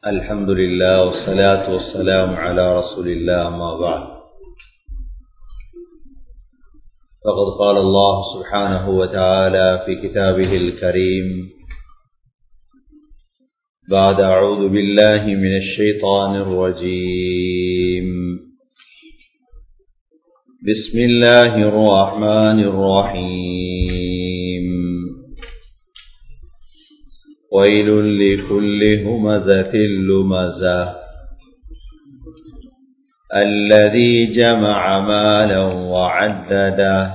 الحمد لله والصلاة والسلام على رسول الله أما بعد فقد قال الله سبحانه وتعالى في كتابه الكريم بعد أعوذ بالله من الشيطان الرجيم بسم الله الرحمن الرحيم ويل لكل همزة لمزة الذي جمع مالا وعدده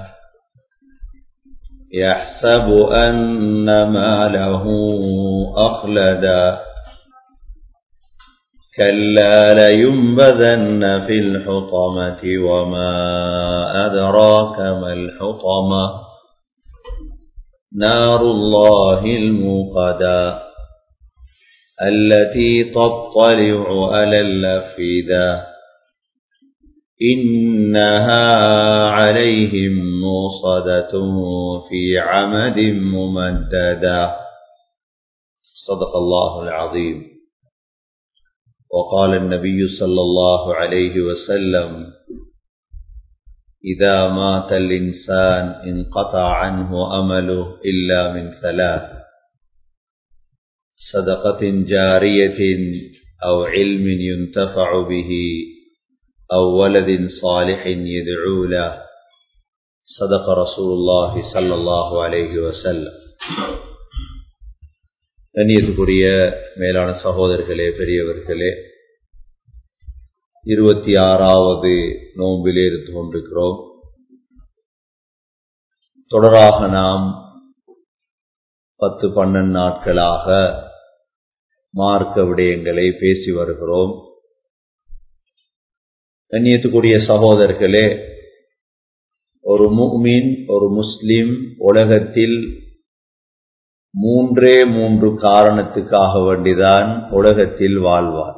يحسب أن ماله أخلدا كلا لينبذن في الحطمة وما أدراك ما الحطمة نار الله الموقدا التي تطلع على الأفئدة إنها عليهم موصدة في عمد ممددة صدق الله العظيم وقال النبي صلى الله عليه وسلم إذا مات الإنسان انقطع عنه أمله إلا من ثلاث صدقة جارية أو علم ينتفع به أو ولد صالح يدعو له صدق رسول الله صلى الله عليه وسلم கண்ணியத்துக்குரிய மேலான சகோதரர்களே பெரியவர்களே இருபத்தி ஆறாவது நோம்பிலே இருந்து கொண்டிருக்கிறோம் தொடராக நாம் பத்து பன்னெண்டு நாட்களாக மார்க்க விடயங்களை பேசி வருகிறோம் கண்ணியத்துக்குரிய சகோதரர்களே ஒரு முக்மின் ஒரு முஸ்லிம் உலகத்தில் மூன்றே மூன்று காரணத்துக்காக வேண்டிதான் உலகத்தில் வாழ்வார்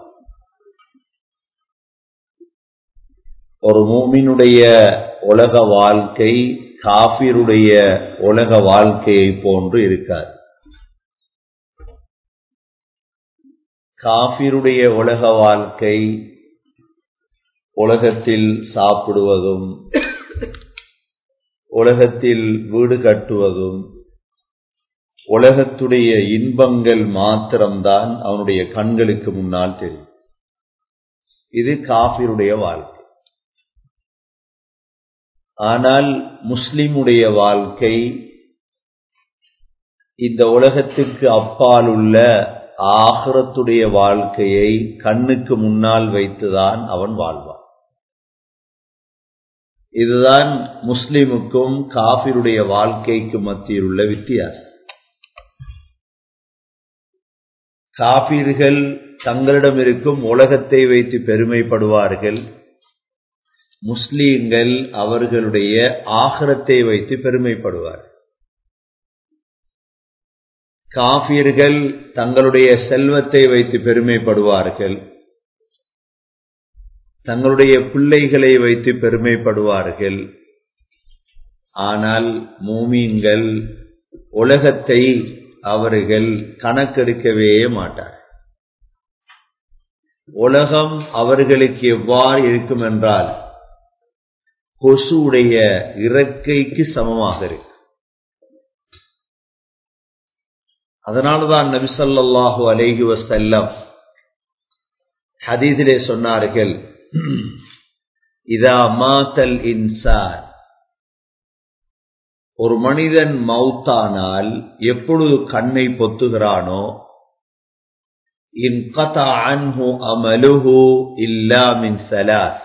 ஒரு மூமினுடைய உலக வாழ்க்கை காபிருடைய உலக வாழ்க்கையை போன்று இருக்காது காபிருடைய உலக வாழ்க்கை உலகத்தில் சாப்பிடுவதும் உலகத்தில் வீடு கட்டுவதும் உலகத்துடைய இன்பங்கள் மாத்திரம்தான் அவனுடைய கண்களுக்கு முன்னால் தெரியும் இது காபிருடைய வாழ்க்கை ஆனால் முஸ்லிமுடைய வாழ்க்கை இந்த உலகத்துக்கு அப்பால் உள்ள ஆகரத்துடைய வாழ்க்கையை கண்ணுக்கு முன்னால் வைத்துதான் அவன் வாழ்வான் இதுதான் முஸ்லிமுக்கும் காபிருடைய வாழ்க்கைக்கு மத்தியில் உள்ள வித்தியாசம் காபீர்கள் தங்களிடம் இருக்கும் உலகத்தை வைத்து பெருமைப்படுவார்கள் முஸ்லீம்கள் அவர்களுடைய ஆகரத்தை வைத்து பெருமைப்படுவார்கள் காபீர்கள் தங்களுடைய செல்வத்தை வைத்து பெருமைப்படுவார்கள் தங்களுடைய பிள்ளைகளை வைத்து பெருமைப்படுவார்கள் ஆனால் மூமீன்கள் உலகத்தை அவர்கள் கணக்கெடுக்கவே மாட்டார் உலகம் அவர்களுக்கு எவ்வாறு இருக்கும் என்றால் கொசுடைய இறக்கைக்கு சமமாக இருக்கு அதனால்தான் நபிசல்லாஹு அலேஹி வசல்லம் ஹதீதிலே சொன்னார்கள் இதா மாத்தல் இன்சான் ஒரு மனிதன் மௌத்தானால் எப்பொழுது கண்ணை பொத்துகிறானோ இன் அன்ஹு அமலுஹு இல்லா மின் சலாஸ்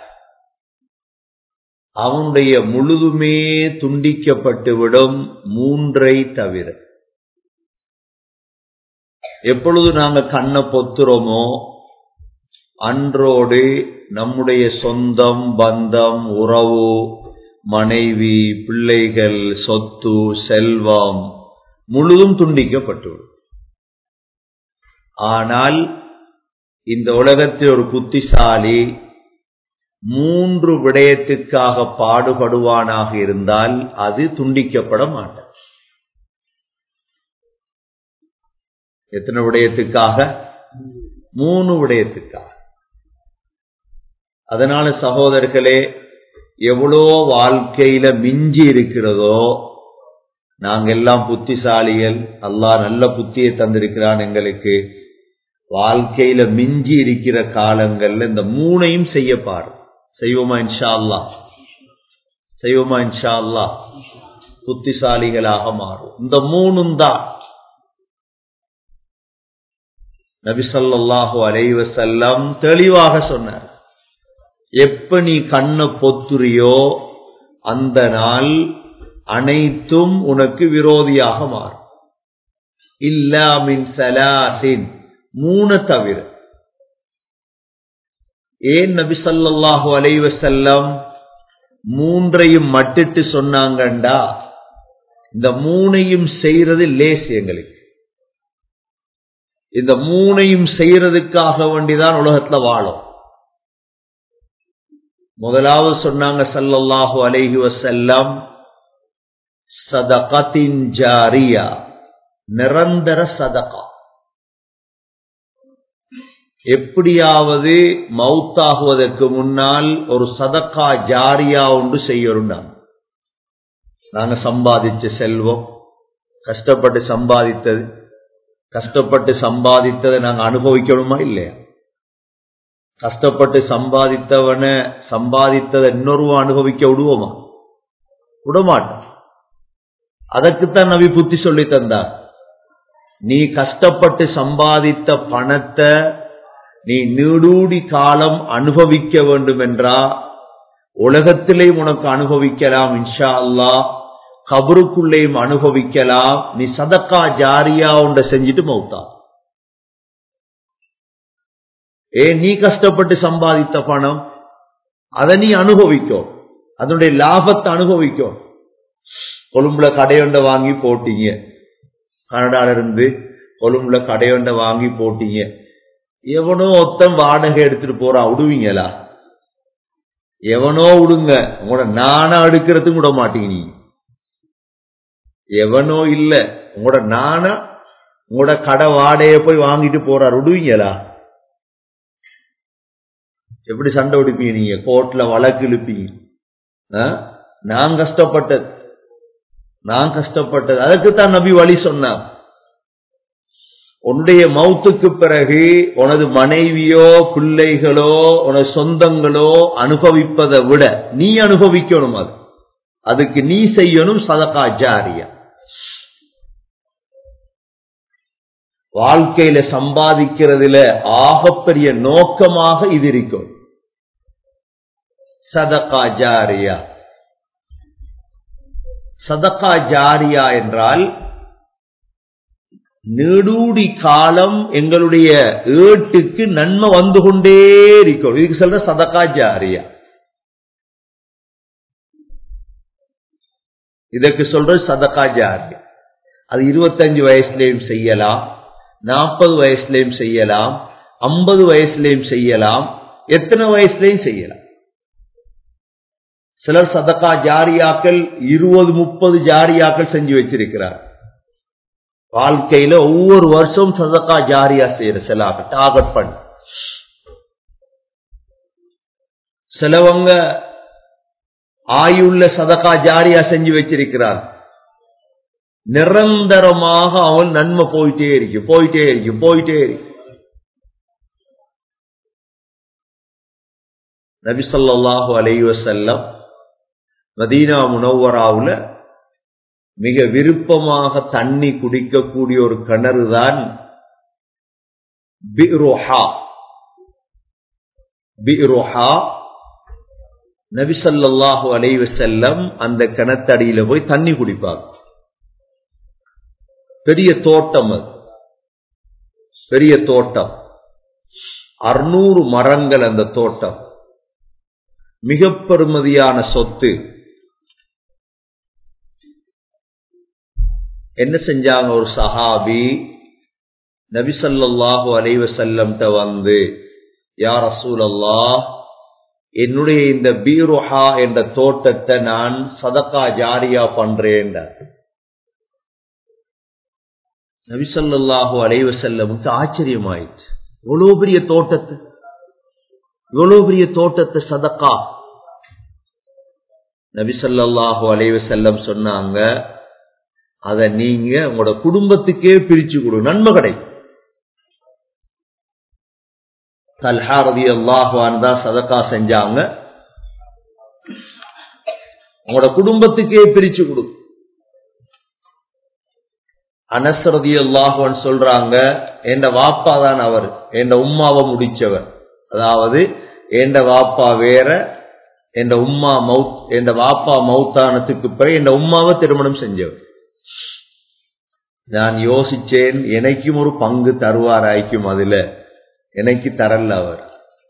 அவனுடைய முழுதுமே துண்டிக்கப்பட்டுவிடும் மூன்றை தவிர எப்பொழுது நாங்க கண்ணை பொத்துறோமோ அன்றோடு நம்முடைய சொந்தம் பந்தம் உறவு மனைவி பிள்ளைகள் சொத்து செல்வம் முழுதும் துண்டிக்கப்பட்டுவிடும் ஆனால் இந்த உலகத்தில் ஒரு புத்திசாலி மூன்று விடயத்துக்காக பாடுபடுவானாக இருந்தால் அது துண்டிக்கப்பட மாட்டார் எத்தனை விடயத்துக்காக மூணு விடயத்துக்காக அதனால சகோதரர்களே எவ்வளோ வாழ்க்கையில மிஞ்சி இருக்கிறதோ நாங்க எல்லாம் புத்திசாலிகள் அல்லாஹ் நல்ல புத்தியை தந்திருக்கிறான் எங்களுக்கு வாழ்க்கையில மிஞ்சி இருக்கிற காலங்கள்ல இந்த மூணையும் செய்ய பாரு செய்வோமா இன்ஷா அல்லா செய்வோமா இன்ஷா அல்லா புத்திசாலிகளாக மாறும் இந்த மூணும் தான் நபிசல்லாஹு அலைவசல்லம் தெளிவாக சொன்னார் எப்ப நீ கண்ணை பொத்துறியோ அந்த நாள் அனைத்தும் உனக்கு விரோதியாக மாறும் இல்லாமின் சலாசின் மூணு தவிர ஏன் நபி சல்லாஹூ அலைவசல்லம் மூன்றையும் மட்டிட்டு சொன்னாங்கண்டா இந்த மூணையும் செய்யறது லேஸ் எங்களுக்கு இந்த மூணையும் செய்யறதுக்காக வேண்டிதான் உலகத்துல வாழும் முதலாவது சொன்னாங்க சல்லல்லாஹு அலைஹி வசல்லம் சதகத்தின் ஜாரியா நிரந்தர சதகா எப்படியாவது மவுத்தாகுவதற்கு முன்னால் ஒரு சதக்கா ஜாரியா ஒன்று செய்யணும் நாங்க சம்பாதிச்ச செல்வம் கஷ்டப்பட்டு சம்பாதித்தது கஷ்டப்பட்டு சம்பாதித்ததை நாங்க அனுபவிக்கணுமா இல்லையா கஷ்டப்பட்டு சம்பாதித்தவனை சம்பாதித்ததை இன்னொருவன் அனுபவிக்க விடுவோமா விடமாட்டோம் அதற்குத்தான் நபி புத்தி சொல்லி தந்தார் நீ கஷ்டப்பட்டு சம்பாதித்த பணத்தை நீ நீடூடி காலம் அனுபவிக்க வேண்டும் என்றா உலகத்திலே உனக்கு அனுபவிக்கலாம் இன்ஷா அல்லா கபருக்குள்ளேயும் அனுபவிக்கலாம் நீ சதக்கா ஜாரியா உண்ட செஞ்சுட்டு மௌத்தா ஏ நீ கஷ்டப்பட்டு சம்பாதித்த பணம் அதை நீ அனுபவிக்கும் அதனுடைய லாபத்தை அனுபவிக்கும் கொழும்புல கடையொண்ட வாங்கி போட்டீங்க கனடால இருந்து கொழும்புல கடையொண்ட வாங்கி போட்டீங்க எவனோ ஒத்தம் வாடகை எடுத்துட்டு போறான் விடுவீங்களா எவனோ விடுங்க உங்களோட நானா எடுக்கிறதுக்கு விட மாட்டீங்க நீங்க எவனோ இல்ல உங்களோட நானா உங்களோட கடை வாடையை போய் வாங்கிட்டு போறார் விடுவீங்களா எப்படி சண்டை விடுப்பீங்க நீங்க கோர்ட்ல வழக்கு இழுப்பீங்க நான் கஷ்டப்பட்டது நான் கஷ்டப்பட்டது அதுக்குத்தான் நபி வழி சொன்னான் உன்னுடைய மௌத்துக்கு பிறகு உனது மனைவியோ பிள்ளைகளோ உனது சொந்தங்களோ அனுபவிப்பதை விட நீ அனுபவிக்கணும் அது அதுக்கு நீ செய்யணும் சதகா ஜாரியா வாழ்க்கையில சம்பாதிக்கிறதுல ஆகப்பெரிய நோக்கமாக இது இருக்கும் சதகா ஜாரியா சதகா ஜாரியா என்றால் நெடூடி காலம் எங்களுடைய ஏட்டுக்கு நன்மை வந்து கொண்டே இருக்கும் இதுக்கு சொல்ற சதகா ஜாரியா இதற்கு சொல்ற சதகா ஜாரியா அது இருபத்தஞ்சு வயசுலயும் செய்யலாம் நாற்பது வயசுலயும் செய்யலாம் ஐம்பது வயசுலயும் செய்யலாம் எத்தனை வயசுலயும் செய்யலாம் சிலர் சதக்கா ஜாரியாக்கள் இருபது முப்பது ஜாரியாக்கள் செஞ்சு வச்சிருக்கிறார் வாழ்க்கையில ஒவ்வொரு வருஷம் சதக்கா ஜாரியா செய்யற சிலாக டார்கெட் பண்ண சிலவங்க ஆயுள்ள சதக்கா ஜாரியா செஞ்சு வச்சிருக்கிறார் நிரந்தரமாக அவன் நன்மை போயிட்டே இருக்கு போயிட்டே இருக்கு போயிட்டே இருக்கு நபிசல்லாஹு அலைவசல்லம் மதீனா முனவராவுல மிக விருப்பமாக தண்ணி குடிக்கக்கூடிய ஒரு கிணறு தான் பிரோஹா பிரோஹா நபிசல்லாஹு அலைவசல்லம் அந்த கிணத்தடியில போய் தண்ணி குடிப்பாங்க பெரிய தோட்டம் அது பெரிய தோட்டம் அறுநூறு மரங்கள் அந்த தோட்டம் மிக பெருமதியான சொத்து என்ன செஞ்சாங்க ஒரு சஹாபி நபிசல்லாஹு அலைவசல்லம்ட்ட வந்து யார் அசூல் அல்லா என்னுடைய இந்த பீரோஹா என்ற தோட்டத்தை நான் சதக்கா ஜாரியா பண்றேன் நபிசல்லாஹு அலைவசல்லமுக்கு ஆச்சரியமாயிடுச்சு இவ்வளவு பெரிய தோட்டத்தை இவ்வளவு பெரிய தோட்டத்தை சதக்கா நபிசல்லாஹு அலைவ செல்லம் சொன்னாங்க அத நீங்க உங்களோட குடும்பத்துக்கே பிரிச்சு கொடு நன்மை கிடைக்கும் தல்ஹாரதி அல்லாஹான் தான் சதக்கா செஞ்சாங்க உங்களோட குடும்பத்துக்கே பிரிச்சு கொடு அனசரதி அல்லாஹுவன் சொல்றாங்க என் வாப்பா தான் அவர் என் உம்மாவை முடிச்சவர் அதாவது என் வாப்பா வேற என் உம்மா மவுத் என் வாப்பா மவுத்தானத்துக்கு பிறகு என் உம்மாவை திருமணம் செஞ்சவர் நான் யோசிச்சேன் எனக்கும் ஒரு பங்கு தருவாராய்க்கும் அதுல எனக்கு தரல அவர்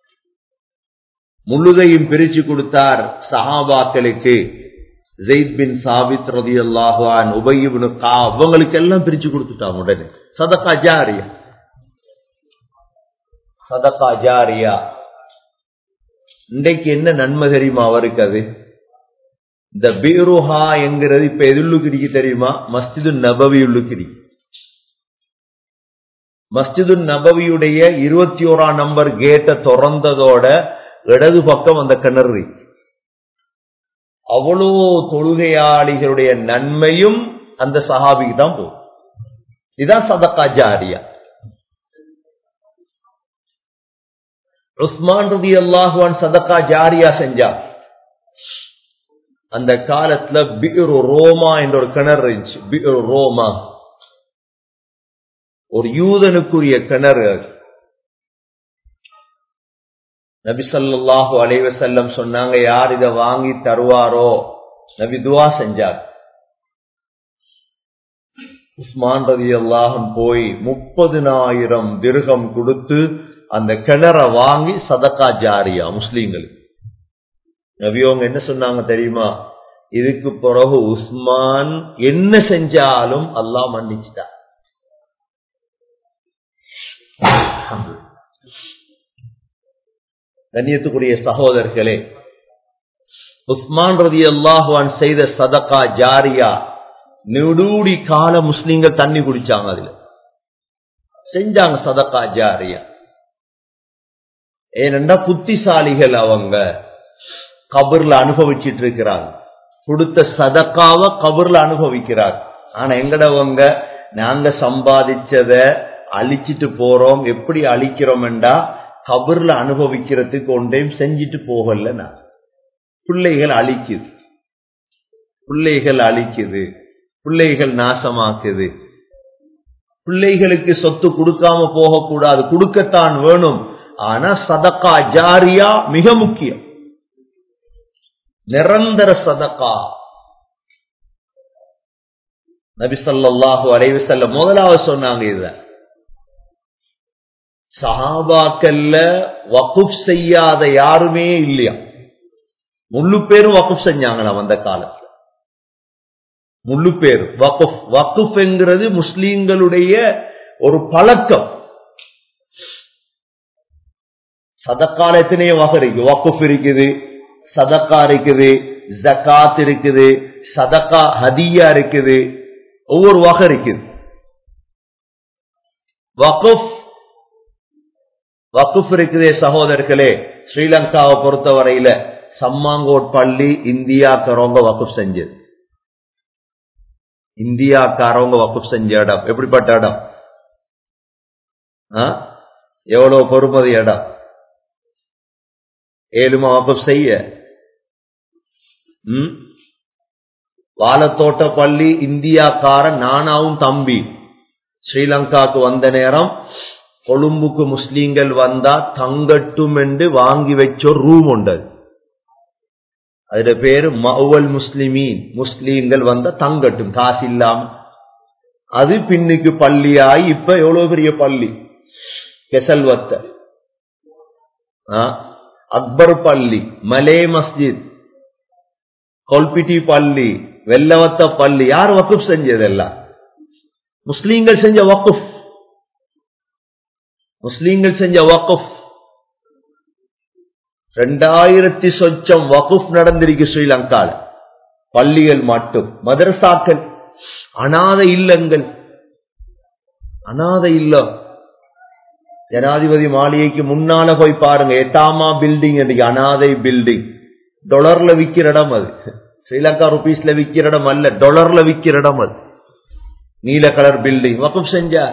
முழுதையும் பிரிச்சு கொடுத்தார் சஹாபாக்களுக்கு ஜெயித் பின் சாபித் ரதி அல்லாஹான் உபயிபின் கா அவங்களுக்கு எல்லாம் பிரிச்சு கொடுத்துட்டாங்க உடனே சதக்கா ஜாரியா சதக்கா ஜாரியா இன்றைக்கு என்ன நன்மை தெரியுமா அவருக்கு அது இந்த பீருஹா என்கிறது இப்ப எதுள்ளுக்கு தெரியுமா மஸ்ஜிது நபவி உள்ளுக்கு மஸ்ஜிது நபவியுடைய இருபத்தி ஓராம் நம்பர் கேட்டை திறந்ததோட இடது பக்கம் அந்த கிணறு அவ்வளோ தொழுகையாளிகளுடைய நன்மையும் அந்த சஹாபிக்கு தான் போகும் இதுதான் சதக்கா ஜாரியா உஸ்மான் ரதி அல்லாஹுவான் சதக்கா ஜாரியா செஞ்சா அந்த காலத்துல பிரு ரோமா என்ற ஒரு கிணறு இருந்துச்சு பிரு ரோமா ஒரு யூதனுக்குரிய கிணறு நபி சொல்லாஹு அலைவசல்லம் சொன்னாங்க யார் இதை வாங்கி தருவாரோ நபி துவா செஞ்சார் உஸ்மான் ரதி அல்லாஹம் போய் முப்பதினாயிரம் திருகம் கொடுத்து அந்த கிணற வாங்கி சதக்கா ஜாரியா முஸ்லீம்களுக்கு நபியோங்க என்ன சொன்னாங்க தெரியுமா இதுக்கு பிறகு உஸ்மான் என்ன செஞ்சாலும் அல்லாஹ் மன்னிச்சுட்டார் கண்ணியத்துக்குரிய சகோதரர்களே உஸ்மான் ரதி அல்லாஹுவான் செய்த சதக்கா ஜாரியா நெடுடி கால முஸ்லீம்கள் தண்ணி குடிச்சாங்க அதுல செஞ்சாங்க சதக்கா ஜாரியா ஏனென்றா புத்திசாலிகள் அவங்க கபர்ல அனுபவிச்சிட்டு இருக்கிறாங்க கொடுத்த சதக்காவ கபர்ல அனுபவிக்கிறார் ஆனா எங்கடவங்க நாங்க சம்பாதிச்சத அழிச்சிட்டு போறோம் எப்படி அழிக்கிறோம்டா கபர்ல அனுபவிக்கிறதுக்கு ஒன்றையும் செஞ்சுட்டு போகல நான் பிள்ளைகள் அழிக்குது பிள்ளைகள் அழிக்குது பிள்ளைகள் நாசமாக்குது பிள்ளைகளுக்கு சொத்து கொடுக்காம போகக்கூடாது கொடுக்கத்தான் வேணும் ஆனா சதக்கா ஜாரியா மிக முக்கியம் நிரந்தர சதக்கா நபி சொல்லாஹு அலைவு செல்ல முதலாவது சொன்னாங்க இத சஹாபாக்கல்ல வகுப் செய்யாத யாருமே இல்லையா முழு பேரும் வகுப் செஞ்சாங்களாம் அந்த காலத்துல முழு பேர் வகுப் வகுப் என்கிறது முஸ்லீம்களுடைய ஒரு பழக்கம் சதக்கால எத்தனையோ வகை இருக்கு வகுப் இருக்குது சதக்கா இருக்குது ஜக்காத் இருக்குது சதக்கா ஹதியா இருக்குது ஒவ்வொரு வகை இருக்குது வகுப் வகுப் இருக்குதே சகோதரர்களே ஸ்ரீலங்காவை பொறுத்தவரையில சம்மாங்கோட் பள்ளி இந்தியாக்காரவங்க வகுப் செஞ்சது இந்தியாக்காரவங்க வகுப் செஞ்ச இடம் எப்படிப்பட்ட இடம் எவ்வளவு பொறுமதி இடம் ஏழுமா வகுப் செய்ய வாழத்தோட்ட பள்ளி இந்தியாக்காரன் நானாவும் தம்பி ஸ்ரீலங்காக்கு வந்த நேரம் கொழும்புக்கு முஸ்லீம்கள் வந்தா தங்கட்டும் என்று வாங்கி வச்ச ஒரு ரூம் உண்டு அதுல பேரு மவுவல் முஸ்லிமீன் முஸ்லீம்கள் வந்தா தங்கட்டும் காசு இல்லாம அது பின்னுக்கு பள்ளியாய் இப்ப எவ்வளவு பெரிய பள்ளி கெசல்வத்த அக்பர் பள்ளி மலே மஸ்ஜித் கொல்பிட்டி பள்ளி வெள்ளவத்த பள்ளி யார் வக்குப் செஞ்சதெல்லாம் முஸ்லீம்கள் செஞ்ச வக்குப் முஸ்லீம்கள் செஞ்ச வக்குப் ரெண்டாயிரத்தி சொச்சம் வகுப் நடந்திருக்கு ஸ்ரீலங்கால பள்ளிகள் மட்டும் மதரசாக்கள் அநாத இல்லங்கள் அநாத இல்லம் ஜனாதிபதி மாளிகைக்கு முன்னால போய் பாருங்க எட்டாமா பில்டிங் இன்னைக்கு அனாதை பில்டிங் டொலர்ல விக்கிற இடம் அது ஸ்ரீலங்கா ருபீஸ்ல விக்கிற இடம் அல்ல டொலர்ல விக்கிற இடம் அது நீல கலர் பில்டிங் வகுப் செஞ்சார்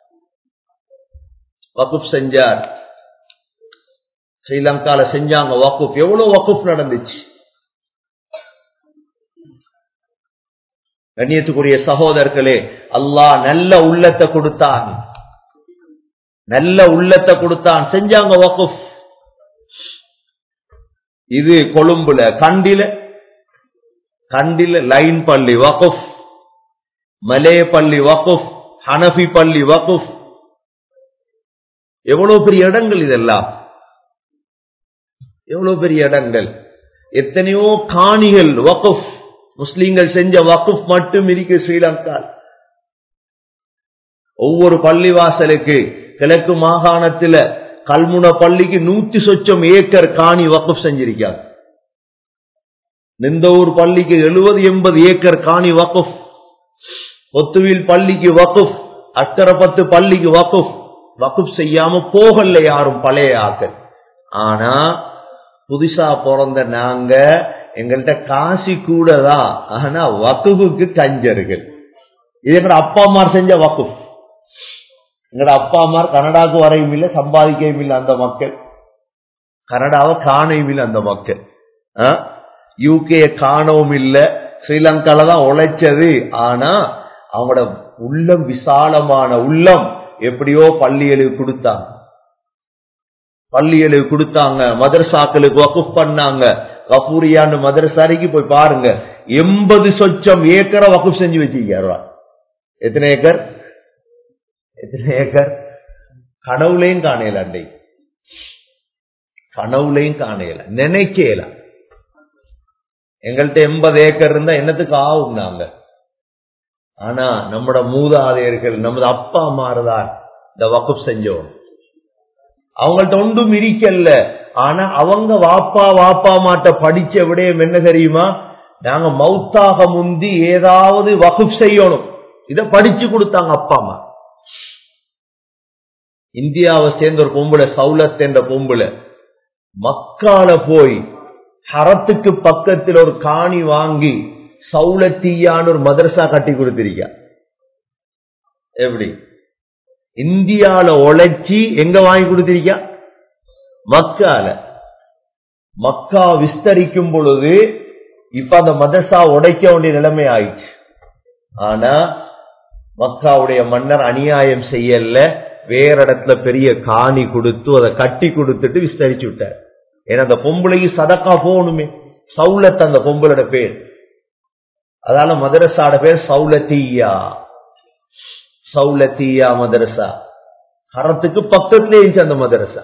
வகுப் செஞ்சார் ஸ்ரீலங்கால செஞ்சாங்க வகுப் எவ்வளவு வகுப் நடந்துச்சு கண்ணியத்துக்குரிய சகோதரர்களே அல்லாஹ் நல்ல உள்ளத்தை கொடுத்தான் நல்ல உள்ளத்தை கொடுத்தான் செஞ்சாங்க வகுப் இது கொழும்புல கண்டில கண்டில லைன் பள்ளி வகுப் மலே பள்ளி வகுப் ஹனபி பள்ளி வகுப் எவ்வளவு பெரிய இடங்கள் இதெல்லாம் எவ்வளவு பெரிய இடங்கள் எத்தனையோ காணிகள் வகுப் முஸ்லீம்கள் செஞ்ச வகுப் மட்டும் இருக்கு ஸ்ரீலங்கா ஒவ்வொரு பள்ளிவாசலுக்கு கிழக்கு மாகாணத்துல கல்முன பள்ளிக்கு நூத்தி சொச்சம் ஏக்கர் காணி வகுப் செஞ்சிருக்காங்க நிந்தவூர் பள்ளிக்கு எழுபது எண்பது ஏக்கர் காணி வகுப் ஒத்துவில் பள்ளிக்கு வகுப் அக்கரப்பத்து பள்ளிக்கு வகுப் வகுப் செய்யாம போகல யாரும் பழைய ஆக்கள் ஆனா புதுசா பிறந்த நாங்க எங்கள்கிட்ட காசி கூடதான் ஆனா வகுப்புக்கு கஞ்சர்கள் இது எங்க அப்பா அம்மா செஞ்ச வகுப் எங்கட அப்பா அம்மா கனடாவுக்கு வரையும் இல்லை சம்பாதிக்கவும் இல்லை அந்த மக்கள் கனடாவை காணவும் இல்லை அந்த மக்கள் யூகே காணவும் இல்லை ஸ்ரீலங்கால தான் உழைச்சது ஆனா அவங்களோட உள்ளம் விசாலமான உள்ளம் எப்படியோ பள்ளிகளுக்கு கொடுத்தாங்க பள்ளிகளுக்கு கொடுத்தாங்க மதரசாக்களுக்கு வகுப் பண்ணாங்க கபூரியான்னு மதரசாரிக்கு போய் பாருங்க எண்பது சொச்சம் ஏக்கரை வகுப் செஞ்சு வச்சிருக்காரு எத்தனை ஏக்கர் எத்தனை ஏக்கர் கனவுலையும் காணையில அண்டை கனவுலையும் காணையில நினைக்கல எங்கள்கிட்ட எண்பது ஏக்கர் இருந்தா என்னத்துக்கு ஆகும் நாங்க ஆனா நம்மட மூதாதையர்கள் நமது அப்பா அம்மாறுதான் இந்த வகுப் செஞ்சோம் அவங்கள்ட்ட ஒன்றும் இருக்கல்ல ஆனா அவங்க வாப்பா வாப்பா மாட்ட படிச்ச விடயம் என்ன தெரியுமா நாங்க மௌத்தாக முந்தி ஏதாவது வகுப் செய்யணும் இத படிச்சு கொடுத்தாங்க அப்பா அம்மா இந்தியாவை சேர்ந்த ஒரு பொம்புல சவுலத் என்ற பொம்புல மக்கால போய் ஹரத்துக்கு பக்கத்தில் ஒரு காணி வாங்கி சவுலத்தீயான்னு ஒரு மதரசா கட்டி கொடுத்திருக்கா எப்படி இந்தியால உழைச்சி எங்க வாங்கி கொடுத்திருக்கா மக்கால மக்கா விஸ்தரிக்கும் பொழுது இப்ப அந்த மதரசா உடைக்க வேண்டிய நிலைமை ஆயிடுச்சு ஆனா மக்காவுடைய மன்னர் அநியாயம் செய்யல வேற இடத்துல பெரிய காணி கொடுத்து அதை கட்டி கொடுத்துட்டு விஸ்தரிச்சு விட்டார் ஏன்னா அந்த பொம்பளைக்கு சதக்கா போகணுமே சவுலத் அந்த பொம்பளோட பேர் அதால மதரசாட பேர் சவுலத்தீயா சவுலத்தீயா மதரசா ஹரத்துக்கு பக்கத்திலே இருந்துச்சு அந்த மதரசா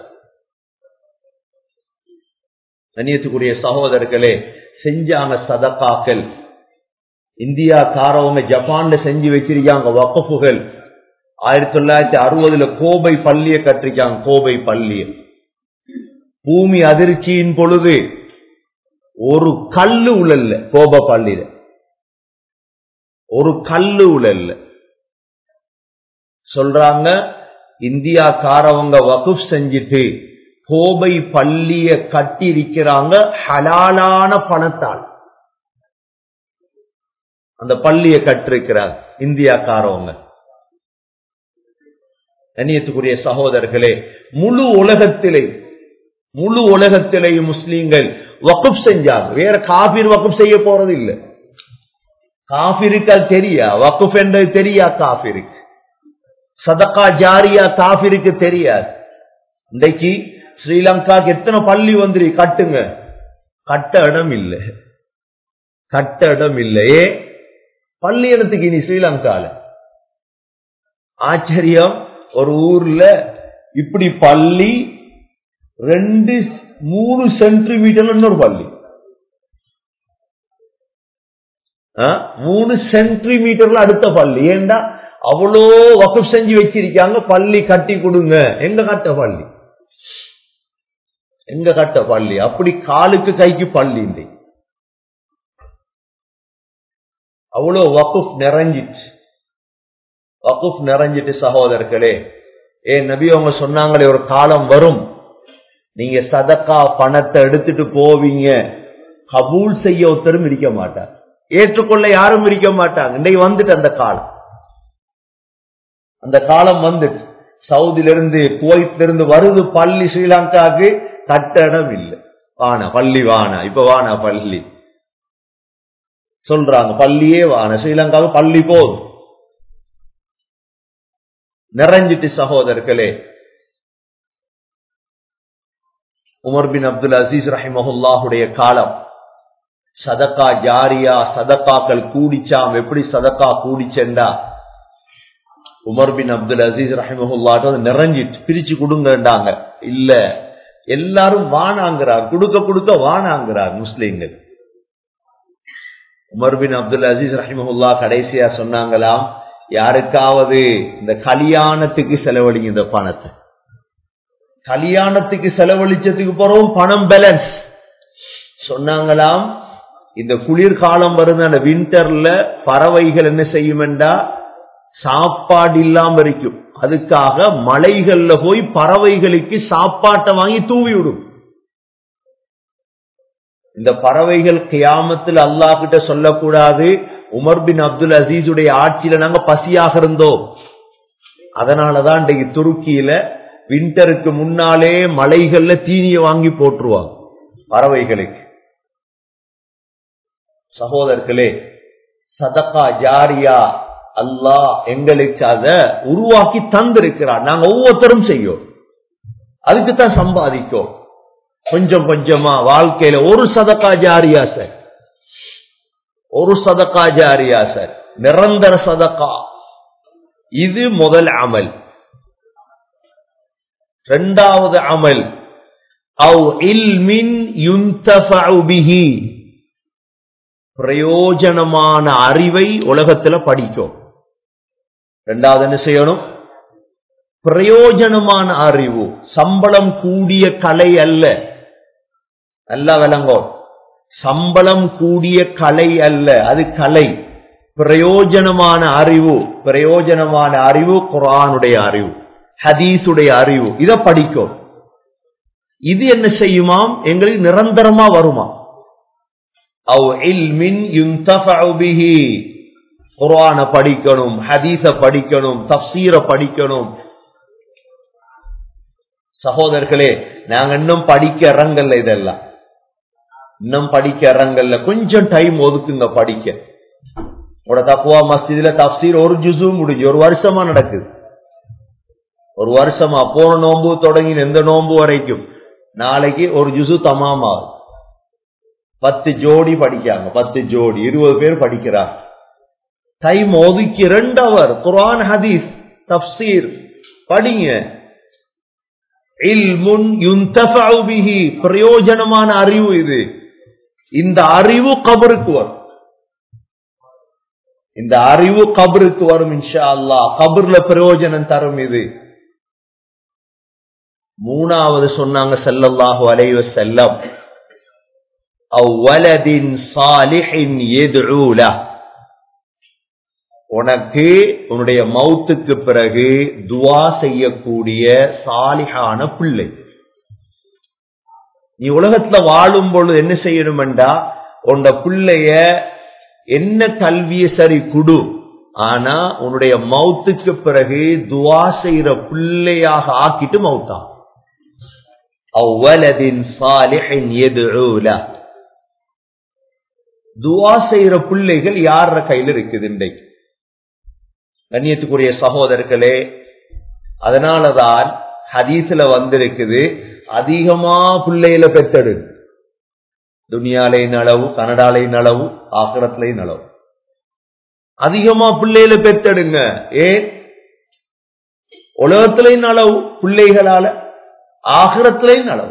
கண்ணியத்துக்குரிய சகோதரர்களே செஞ்சாங்க சதக்காக்கள் இந்தியாக்காரவங்க ஜப்பான்ல செஞ்சு வச்சிருக்காங்க வக்கப்புகள் ஆயிரத்தி தொள்ளாயிரத்தி அறுபதுல கோபை பள்ளியை கட்டிருக்காங்க கோபை பள்ளிய பூமி அதிர்ச்சியின் பொழுது ஒரு கல்லு உழல்ல கோப பள்ளியில ஒரு கல்லு உழல்ல சொல்றாங்க இந்தியாக்காரவங்க வகுப் செஞ்சுட்டு கோபை பள்ளிய கட்டி இருக்கிறாங்க ஹலாலான பணத்தால் அந்த பள்ளிய கட்டிருக்கிறார் இந்தியாக்காரவங்க கண்ணியத்துக்குரிய சகோதரர்களே முழு உலகத்திலே முழு உலகத்திலேயும் முஸ்லீம்கள் வகுப் செஞ்சாங்க வேற காபிர் வகுப் செய்ய போறது இல்லை காபிருக்கு அது தெரியா வகுப் என்றது தெரியா காபிருக்கு சதக்கா ஜாரியா காபிருக்கு தெரியாது இன்றைக்கு ஸ்ரீலங்காக்கு எத்தனை பள்ளி வந்துரு கட்டுங்க கட்ட இடம் இல்லை கட்ட இடம் இல்லையே பள்ளி இடத்துக்கு இனி ஸ்ரீலங்கால ஆச்சரியம் ஒரு ஊர்ல இப்படி பள்ளி ரெண்டு மூணு சென்டிமீட்டர் இன்னொரு பள்ளி மூணு சென்டிமீட்டர்ல அடுத்த பள்ளி ஏண்டா அவ்வளோ வகுப் செஞ்சு வச்சிருக்காங்க பள்ளி கட்டி கொடுங்க எங்க கட்ட பள்ளி எங்க கட்ட பள்ளி அப்படி காலுக்கு கைக்கு பள்ளி இல்லை அவ்வளோ வகுப் நிறைஞ்சிட்டு வகுப் நிறைஞ்சிட்டு சகோதரர்களே ஏ நபி அவங்க சொன்னாங்களே ஒரு காலம் வரும் நீங்க சதக்கா பணத்தை எடுத்துட்டு போவீங்க கபூல் செய்ய ஒருத்தரும் இருக்க மாட்டார் ஏற்றுக்கொள்ள யாரும் இருக்க மாட்டாங்க இன்னைக்கு வந்துட்டு அந்த காலம் அந்த காலம் வந்துட்டு சவுதியில இருந்து குவைத்தில இருந்து வருது பள்ளி ஸ்ரீலங்காவுக்கு கட்டடம் இல்லை வானா பள்ளி வானா இப்ப வானா பள்ளி சொல்றாங்க பள்ளியே வான ஸ்ரீலங்காவுக்கு பள்ளி போதும் நிறைஞ்சிட்டு சகோதரர்களே உமர் பின் அப்துல் அசீஸ் ரஹிமஹுல்லாஹுடைய காலம் சதக்கா ஜாரியா சதக்காக்கள் கூடிச்சாம் எப்படி சதக்கா கூடிச்செண்டா உமர் பின் அப்துல் அசீஸ் ரஹிமஹுல்லாட்ட நிறைஞ்சிட்டு பிரிச்சு கொடுங்கண்டாங்க இல்ல எல்லாரும் வானாங்கிறார் கொடுக்க கொடுக்க வானாங்கிறார் முஸ்லீம்கள் உமர் பின் அப்துல் அசீஸ் ரஹிமஹுல்லா கடைசியா சொன்னாங்களாம் யாருக்காவது இந்த கல்யாணத்துக்கு செலவழிங்க இந்த பணத்தை கல்யாணத்துக்கு செலவழிச்சதுக்கு பிறகும் பணம் பேலன்ஸ் சொன்னாங்களாம் இந்த குளிர்காலம் வருது அந்த வின்டர்ல பறவைகள் என்ன செய்யுமெண்டா சாப்பாடு இல்லாம இருக்கும் அதுக்காக மலைகள்ல போய் பறவைகளுக்கு சாப்பாட்டை வாங்கி தூவி விடும் இந்த பறவைகள் கியாமத்தில் அல்லாஹ் கிட்ட சொல்லக்கூடாது உமர் பின் அப்துல் அசீஸுடைய ஆட்சியில நாங்க பசியாக இருந்தோம் அதனாலதான் இன்றைக்கு துருக்கியில வின்டருக்கு முன்னாலே மலைகள்ல தீனியை வாங்கி போட்டுருவாங்க பறவைகளுக்கு சகோதரர்களே சதக்கா ஜாரியா அல்லாஹ் எங்களுக்கு அதை உருவாக்கி தந்திருக்கிறார் நாங்க ஒவ்வொருத்தரும் செய்யும் அதுக்கு தான் சம்பாதிக்கும் கொஞ்சம் கொஞ்சமா வாழ்க்கையில ஒரு சதக்கா ஜாரியா சார் ஒரு சதக்கா ஜாரியா சார் நிரந்தர சதக்கா இது முதல் அமல் இரண்டாவது அமல் அவ் இல்மின் யுந்தஃபஉ பிஹி பிரயோஜனமான அறிவை உலகத்துல படிக்கும் ரெண்டாவது என்ன செய்யணும் பிரயோஜனமான அறிவு சம்பளம் கூடிய கலை அல்ல நல்லா விளங்கோ சம்பளம் கூடிய கலை அல்ல அது கலை பிரயோஜனமான அறிவு பிரயோஜனமான அறிவு குரானுடைய அறிவு ஹதீஸுடைய அறிவு இத படிக்கும் இது என்ன செய்யுமாம் எங்களுக்கு நிரந்தரமா வருமா அவ் இல்மின் யுந்தஃபஉ பிஹி குர்ஆன படிக்கணும் ஹதீஸ படிக்கணும் தஃசீர படிக்கணும் சகோதரர்களே நாங்க இன்னும் படிக்க இறங்கல்ல இதெல்லாம் இன்னும் படிக்க இறங்கல்ல கொஞ்சம் டைம் ஒதுக்குங்க படிக்க உட தப்புவா மஸ்ஜிதுல தப்சீர் ஒரு ஜுசு முடிஞ்சு ஒரு வருஷமா நடக்குது ஒரு வருஷமா போன நோன்பு தொடங்கி எந்த நோன்பு வரைக்கும் நாளைக்கு ஒரு ஜுசு தமாமாகும் பத்து ஜோடி படிக்காங்க பத்து ஜோடி இருபது பேர் படிக்கிறாங்க டைம் ஒதுக்கி ரெண்டு அவர் குரான் ஹதீஸ் தப்சீர் படிங்க இல்முன் யுந்தஃபஉ பிஹி பிரயோஜனமான அறிவு இது இந்த அறிவு கபருக்கு வரும் இந்த அறிவு கபருக்கு வரும் இன்ஷா அல்லா கபர்ல பிரயோஜனம் தரும் இது மூணாவது சொன்னாங்க செல்லல்லாஹு அலைவ செல்லம் அவ்வலதின் சாலிஹின் எதுல உனக்கு உன்னுடைய மௌத்துக்கு பிறகு துவா செய்யக்கூடிய சாலிஹான பிள்ளை நீ உலகத்துல வாழும் பொழுது என்ன செய்யணும்டா உன்னோட பிள்ளைய என்ன கல்விய சரி குடு ஆனா உன்னுடைய மௌத்துக்கு பிறகு துவா செய்யற பிள்ளையாக ஆக்கிட்டு மௌத்தா அவ்வலதின் சாலிஹின் எதுல துவா செய்யற பிள்ளைகள் யார கையில் இருக்குது இன்றைக்கு கண்ணியத்துக்குரிய சகோதரர்களே அதனாலதான் ஹதீஸ்ல வந்திருக்குது அதிகமா பிள்ளையில பெத்தெடு துனியாலை நலவு கனடாலை நலவு ஆக்கிரத்திலை நலவு அதிகமா பிள்ளையில பெத்தெடுங்க ஏன் உலகத்திலையும் நலவு பிள்ளைகளால ஆகிரத்திலையும் நலவு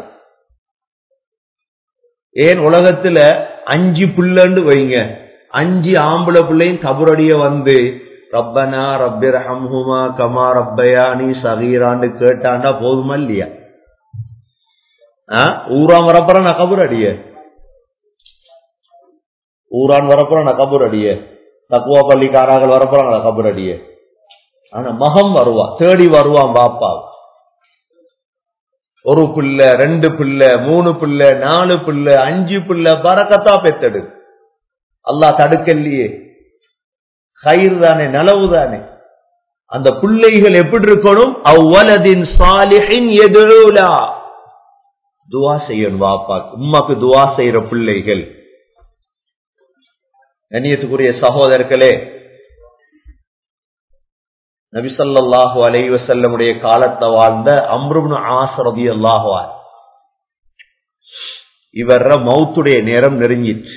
ஏன் உலகத்துல அஞ்சு பிள்ளைன்னு வைங்க அஞ்சு ஆம்பளை பிள்ளையும் கபரடிய வந்து ரப்பனா ரப்பி ரஹம்ஹுமா கமா ரப்பயானி சகீரான்னு கேட்டாண்டா போதுமா இல்லையா ஊரான் வரப்புற நான் கபூர் அடிய ஊரான் வரப்புற நான் கபூர் அடிய தக்குவா பள்ளிக்காரார்கள் வரப்புறாங்களா கபூர் அடிய ஆனா மகம் வருவா தேடி வருவான் பாப்பா ஒரு பிள்ளை ரெண்டு பிள்ளை மூணு பிள்ளை நாலு பிள்ளை அஞ்சு பிள்ளை பறக்கத்தா பெத்தெடு அல்லாஹ் தடுக்கலையே கயிறு தானே நலவு தானே அந்த பிள்ளைகள் எப்படி இருக்கணும் அவ்வளதின் சாலிஹின் எதிரூலா துவா செய்யணும் வாப்பாக்கு உம்மாக்கு துவா செய்யற பிள்ளைகள் கண்ணியத்துக்குரிய சகோதரர்களே நபிசல்லாஹு அலைவசல்லமுடைய காலத்தை வாழ்ந்த அம்ருப்னு ஆசரதி அல்லாஹுவார் இவர மௌத்துடைய நேரம் நெருங்கிச்சு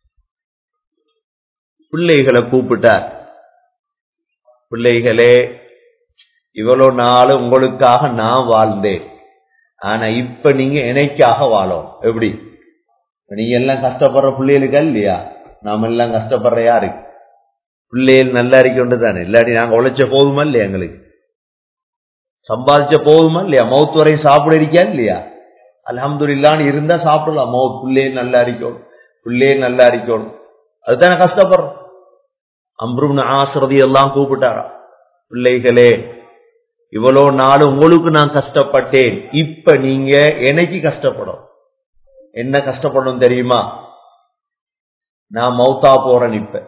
பிள்ளைகளை கூப்பிட்டார் பிள்ளைகளே இவ்வளவு நாள் உங்களுக்காக நான் வாழ்ந்தேன் ஆனா இப்ப நீங்க எனக்காக வாழும் எப்படி நீங்க எல்லாம் கஷ்டப்படுற பிள்ளைகளுக்கா இல்லையா நாம எல்லாம் கஷ்டப்படுற யாரு பிள்ளைகள் நல்லா இருக்கொண்டு தானே இல்லாட்டி நாங்க உழைச்ச போதுமா இல்லையா எங்களுக்கு சம்பாதிச்ச போதுமா இல்லையா மவுத் வரையும் சாப்பிட இருக்கா இல்லையா அலமது இல்லான்னு இருந்தா சாப்பிடலாம் மவுத் பிள்ளைகள் நல்லா இருக்கணும் பிள்ளைகள் நல்லா இருக்கணும் அதுதானே கஷ்டப்படுறோம் அம்ருப்னு ஆசிரதி எல்லாம் கூப்பிட்டாரா பிள்ளைகளே இவ்வளோ நாள் உங்களுக்கு நான் கஷ்டப்பட்டேன் இப்ப நீங்க எனக்கு கஷ்டப்படும் என்ன கஷ்டப்படும் தெரியுமா நான் மௌத்தா போறேன் இப்ப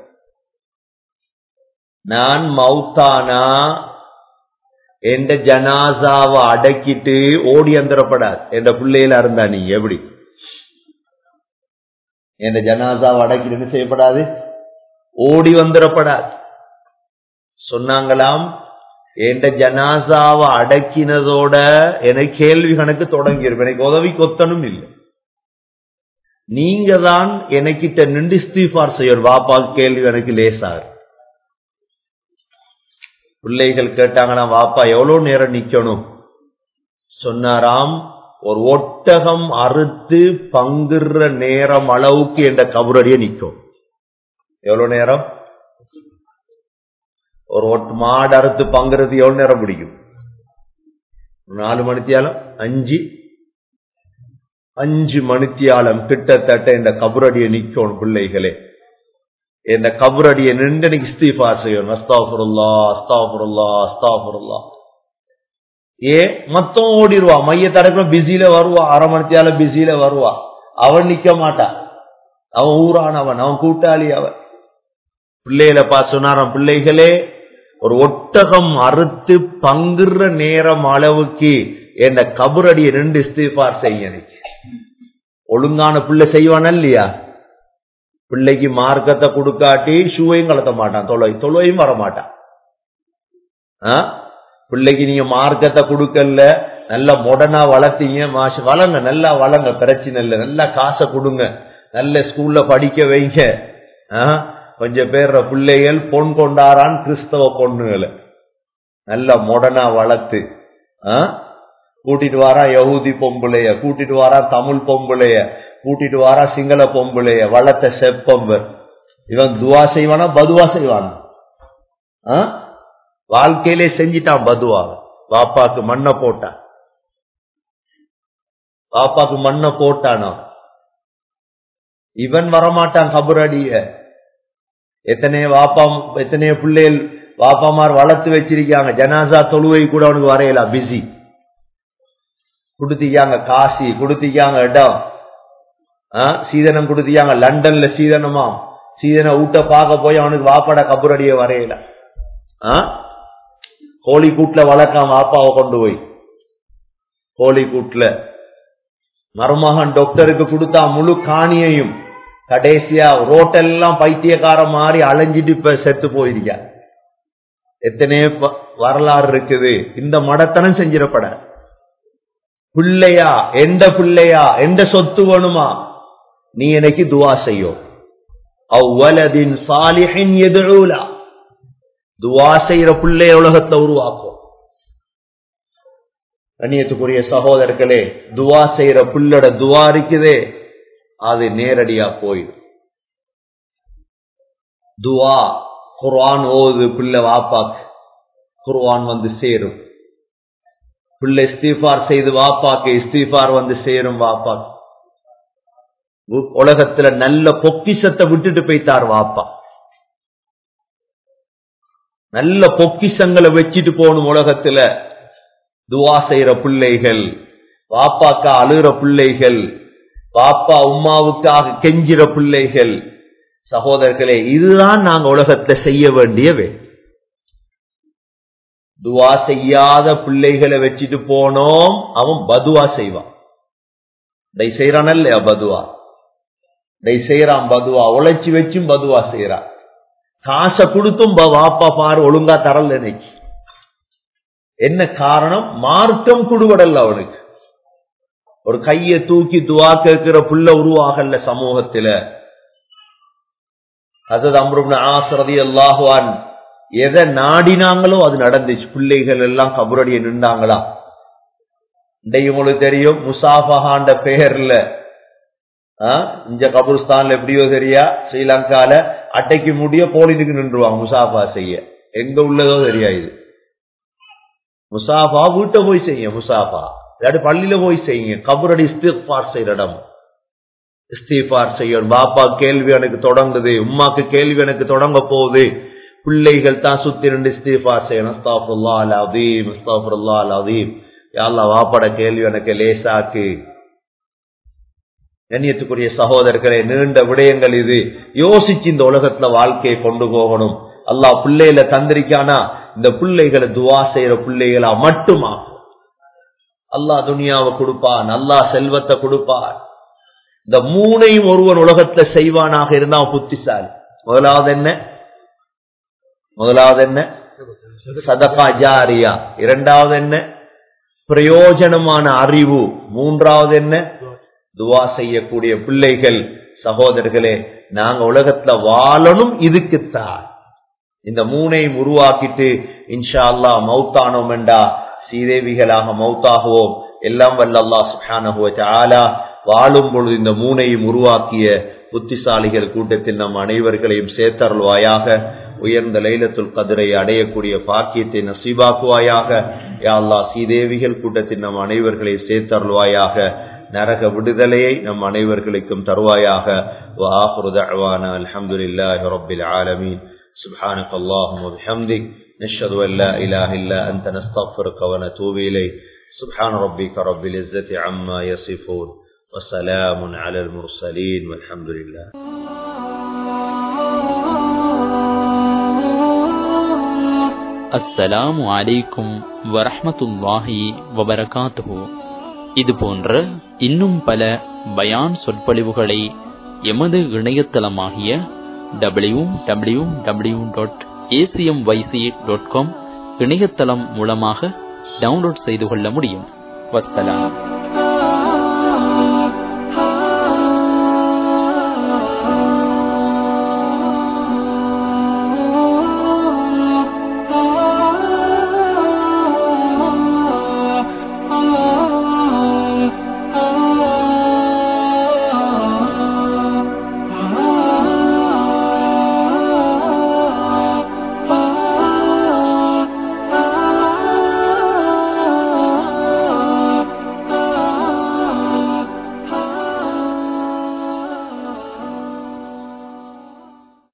நான் மௌத்தானா எந்த ஜனாசாவை அடக்கிட்டு ஓடி வந்துடப்படாது எந்த பிள்ளையில இருந்தா நீங்க எப்படி எந்த ஜனாசாவை அடக்கிட்டு என்ன செய்யப்படாது ஓடி வந்துடப்படாது சொன்னாங்களாம் எந்த ஜனாசாவை அடக்கினதோட எனக்கு கேள்வி கணக்கு தொடங்கியிருப்பேன் எனக்கு உதவி கொத்தனும் இல்லை நீங்க தான் எனக்கிட்ட நின்று இஸ்தீஃபார் செய்யும் வாப்பா கேள்வி எனக்கு லேசார் பிள்ளைகள் கேட்டாங்கன்னா வாப்பா எவ்வளவு நேரம் நிக்கணும் சொன்னாராம் ஒரு ஒட்டகம் அறுத்து பங்குற நேரம் அளவுக்கு என்ற கபரடிய நிக்கும் எவ்வளவு நேரம் ஒரு ஒட்டு மாடு அறுத்து பங்குறது எவ்வளவு நேரம் பிடிக்கும் நாலு மணித்தியாலம் அஞ்சு அஞ்சு மணித்தியாலம் கிட்டத்தட்ட இந்த கபரடியை நிக்கணும் பிள்ளைகளே இந்த கபரடியை நின்று எனக்கு இஸ்தீஃபா செய்யணும் அஸ்தாஃபுருல்லா அஸ்தாஃபுருல்லா அஸ்தாஃபுருல்லா ஏ மொத்தம் ஓடிடுவா மைய தடக்கிற பிஸியில வருவா அரை மணித்தியால பிஸியில வருவா அவன் நிக்க மாட்டான் அவன் ஊரானவன் அவன் கூட்டாளி அவன் பிள்ளைகளை பா சொன்னாராம் பிள்ளைகளே ஒரு ஒட்டகம் அறுத்து பங்குற நேரம் அளவுக்கு என்ன கபரடியை நின்று இஸ்தீஃபார் செய்ய எனக்கு ஒழுங்கான பிள்ளை செய்வான இல்லையா பிள்ளைக்கு மார்க்கத்தை கொடுக்காட்டி ஷூவையும் கலத்த மாட்டான் தொலை தொலையும் வர மாட்டான் பிள்ளைக்கு நீங்க மார்க்கத்தை கொடுக்கல நல்ல மொடனா வளர்த்தீங்க மாசு வளங்க நல்லா வளங்க பிரச்சனை இல்லை நல்லா காசை கொடுங்க நல்ல ஸ்கூல்ல படிக்க வைங்க கொஞ்சம் பேர் பிள்ளைகள் பொன் கொண்டாரான் கிறிஸ்தவ பொண்ணுகளை நல்ல மொடனா வளர்த்து கூட்டிட்டு வாரா யகுதி பொம்புளைய கூட்டிட்டு வாரா தமிழ் பொம்புளைய கூட்டிட்டு வாரா சிங்கள பொம்புளைய வளர்த்த செப்பம்பர் இவன் துவா செய்வானா பதுவா செய்வானா வாழ்க்கையிலே செஞ்சிட்டான் பதுவா பாப்பாக்கு மண்ணை போட்டான் பாப்பாக்கு மண்ணை போட்டானா இவன் வரமாட்டான் கபரடிய எத்தனையோ வாப்பா எத்தனையோ பிள்ளைகள் வாப்பாமார் வளர்த்து வச்சிருக்காங்க ஜனாசா தொழுவை கூட அவனுக்கு வரையலாம் பிஸி கொடுத்திக்காங்க காசி கொடுத்திக்காங்க இடம் சீதனம் கொடுத்தியாங்க லண்டன்ல சீதனமா சீதன ஊட்ட பார்க்க போய் அவனுக்கு வாப்பாட கபரடிய வரையல கோழி கூட்டுல வளர்க்காம வாப்பாவை கொண்டு போய் கோழி கூட்டுல மருமகன் டாக்டருக்கு கொடுத்தா முழு காணியையும் கடைசியா ரோட்டெல்லாம் பைத்தியக்கார மாறி அலைஞ்சிட்டு இப்ப செத்து போயிருக்க எத்தனையோ வரலாறு இருக்குது இந்த மடத்தனம் செஞ்சிடப்பட பிள்ளையா எந்த பிள்ளையா எந்த சொத்து வேணுமா நீ எனக்கு துவா செய்யும் அவ்வளதின் சாலிஹின் எதிரூலா துவா செய்யற பிள்ளைய உலகத்தை உருவாக்கும் கண்ணியத்துக்குரிய சகோதரர்களே துவா செய்யற பிள்ளோட துவா இருக்குதே அது நேரடியா போயிடும் துவா குர்ஆன் ஓது பிள்ளை வாப்பாக்கு குர்ஆன் வந்து சேரும் பிள்ளை இஸ்தீஃபார் செய்து வாப்பாக்கு இஸ்தீஃபார் வந்து சேரும் வாப்பாக்கு உலகத்துல நல்ல பொக்கிஷத்தை விட்டுட்டு போய்த்தார் வாப்பா நல்ல பொக்கிஷங்களை வச்சுட்டு போகணும் உலகத்துல துவா செய்யற பிள்ளைகள் பாப்பாக்கா அழுகிற பிள்ளைகள் பாப்பா உம்மாவுக்காக கெஞ்சிற பிள்ளைகள் சகோதரர்களே இதுதான் நாங்க உலகத்தை செய்ய வேண்டியவே துவா செய்யாத பிள்ளைகளை வச்சுட்டு போனோம் அவன் பதுவா செய்வான் டை செய்யறான் இல்லையா பதுவா டை செய்யறான் பதுவா உழைச்சி வச்சும் பதுவா செய்யறான் காசை கொடுத்தும் வாப்பா பாரு ஒழுங்கா தரல இன்னைக்கு என்ன காரணம் மார்க்கம் குடுவடல்ல அவனுக்கு ஒரு கையை தூக்கி துவா கேட்கிற புள்ள உருவாகல சமூகத்துல அசத் அம்ருப்ன ஆசரதி அல்லாஹுவான் எதை நாடினாங்களோ அது நடந்துச்சு பிள்ளைகள் எல்லாம் கபுரடிய நின்றாங்களா இன்றைக்கு உங்களுக்கு தெரியும் முசாஃபஹாண்ட பெயர்ல இந்த கபுர்ஸ்தான்ல எப்படியோ தெரியா ஸ்ரீலங்கால அட்டைக்கு முடிய போலீஸுக்கு நின்றுவாங்க முசாஃபா செய்ய எங்க உள்ளதோ தெரியா இது முசாஃபா வீட்டை போய் செய்ய முசாஃபா இல்லாட்டி பள்ளியில போய் செய்யுங்க கபுரடி இஸ்திஃபார் செய்யற இடம் இஸ்திஃபார் செய்யணும் பாப்பா கேள்வி எனக்கு தொடங்குது உமாக்கு கேள்வி எனக்கு தொடங்க போகுது பிள்ளைகள் தான் சுத்தி ரெண்டு இஸ்திஃபார் செய்யணும் அஸ்தாஃபுல்லா அல் அதீம் அஸ்தாஃபுல்லா அல் அதீம் யாழ்லா வாப்பட கேள்வி எனக்கு லேசாக்கு கண்ணியத்துக்குரிய சகோதரர்களே நீண்ட விடயங்கள் இது யோசிச்சு இந்த உலகத்துல வாழ்க்கையை கொண்டு போகணும் அல்லாஹ் பிள்ளைகளை தந்திரிக்கானா இந்த பிள்ளைகளை துவா செய்யற பிள்ளைகளா மட்டுமா அல்லாஹ் துனியாவை கொடுப்பான் அல்லாஹ் செல்வத்தை கொடுப்பான் இந்த மூணையும் ஒருவன் உலகத்துல செய்வானாக இருந்தா புத்திசாலி முதலாவது என்ன முதலாவது என்ன சதகா ஜாரியா இரண்டாவது என்ன பிரயோஜனமான அறிவு மூன்றாவது என்ன துவா செய்யக்கூடிய பிள்ளைகள் சகோதரர்களே நாங்க உலகத்துல வாழணும் இதுக்குத்தான் இந்த மூனையும் உருவாக்கிட்டு இன்ஷா அல்லா மௌத்தானோம் என்றா சீதேவிகளாக மௌத்தாகுவோம் எல்லாம் வல்ல அல்லா சுஹானஹுவ வாழும் பொழுது இந்த மூனையும் உருவாக்கிய புத்திசாலிகள் கூட்டத்தில் நம் அனைவர்களையும் சேர்த்தருள்வாயாக உயர்ந்த லைலத்துல் கதிரை அடையக்கூடிய பாக்கியத்தை நசீபாக்குவாயாக யா அல்லா சீதேவிகள் கூட்டத்தில் நம் அனைவர்களை சேர்த்தருள்வாயாக நரக விடுதலையை நம் அனைவர்களுக்கும் தருவாயாக وآخر دعوانا الحمد لله رب العالمين سبحانك اللهم وبحمدك نشهد أن لا إله إلا أنت نستغفرك ونتوب إليك سبحان ربك رب العزة عما يصفون وسلام على المرسلين والحمد لله அஸ்ஸலாமு அலைக்கும் வரஹ்மத்துல்லாஹி வபரகாத்துஹு இது போன்ற இன்னும் பல பயான் சொற்பொழிவுகளை எமது இணையதளமாகிய W W W dot ACM YC dot com இணையதளம் மூலமாக டவுன்லோட் செய்து கொள்ள முடியும் வஸ்ஸலாம்